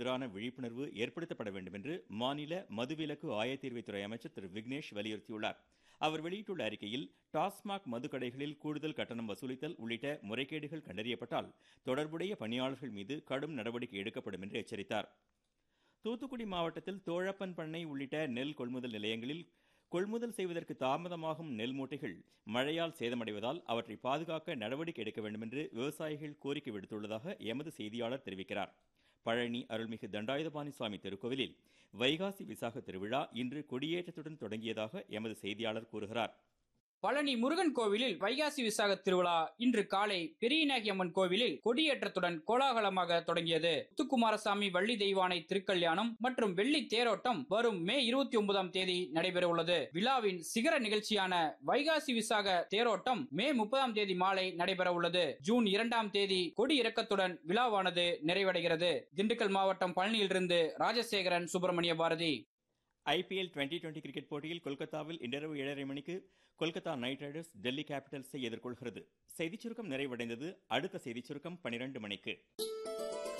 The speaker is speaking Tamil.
எதிரான விழிப்புணர்வு ஏற்படுத்தப்பட வேண்டும் என்று மாநில மதுவிலக்கு ஆயத்தீர்வைத்துறை அமைச்சர் திரு விக்னேஷ் வலியுறுத்தியுள்ளார் அவர் வெளியிட்டுள்ள அறிக்கையில் டாஸ்மாக் மதுக்கடைகளில் கூடுதல் கட்டணம் வசூலித்தல் உள்ளிட்ட முறைகேடுகள் கண்டறியப்பட்டால் தொடர்புடைய பணியாளர்கள் மீது கடும் நடவடிக்கை எடுக்கப்படும் என்று எச்சரித்தார் தூத்துக்குடி மாவட்டத்தில் தோழப்பன் பண்ணை உள்ளிட்ட நெல் கொள்முதல் நிலையங்களில் கொள்முதல் செய்வதற்கு தாமதமாகும் நெல் மூட்டைகள் மழையால் சேதமடைவதால் அவற்றை பாதுகாக்க நடவடிக்கை எடுக்க வேண்டும் என்று விவசாயிகள் கோரிக்கை விடுத்துள்ளதாக எமது செய்தியாளர் தெரிவிக்கிறார் பழனி அருள்மிகு தண்டாயுதபாணி சுவாமி திருக்கோவிலில் வைகாசி விசாக திருவிழா இன்று கொடியேற்றத்துடன் தொடங்கியதாக எமது செய்தியாளர் கூறுகிறார் பழனி முருகன் கோவிலில் வைகாசி விசாக திருவிழா இன்று காலை பெரியநாயகி அம்மன் கோவிலில் கொடியேற்றத்துடன் கோலாகலமாக தொடங்கியது முத்துக்குமாரசாமி வள்ளி தெய்வானை திருக்கல்யாணம் மற்றும் வெள்ளி தேரோட்டம் வரும் மே இருபத்தி ஒன்பதாம் தேதி நடைபெற உள்ளது விழாவின் சிகர நிகழ்ச்சியான வைகாசி விசாக தேரோட்டம் மே முப்பதாம் தேதி மாலை நடைபெற உள்ளது ஜூன் இரண்டாம் தேதி கொடி இறக்கத்துடன் விழாவானது நிறைவடைகிறது திண்டுக்கல் மாவட்டம் பழனியிலிருந்து Rajasekaran Subramania Bharathi IPL twenty twenty cricket போட்டியில் கொல்கத்தாவில் இன்றிரவு ஏழரை மணிக்கு கொல்கத்தா நைட் ரைடர்ஸ் டெல்லி கேபிட்டல்ஸை எதிர்கொள்கிறது செய்திச் சுருக்கம் நிறைவடைந்தது அடுத்த செய்திச் சுருக்கம் பனிரெண்டு மணிக்கு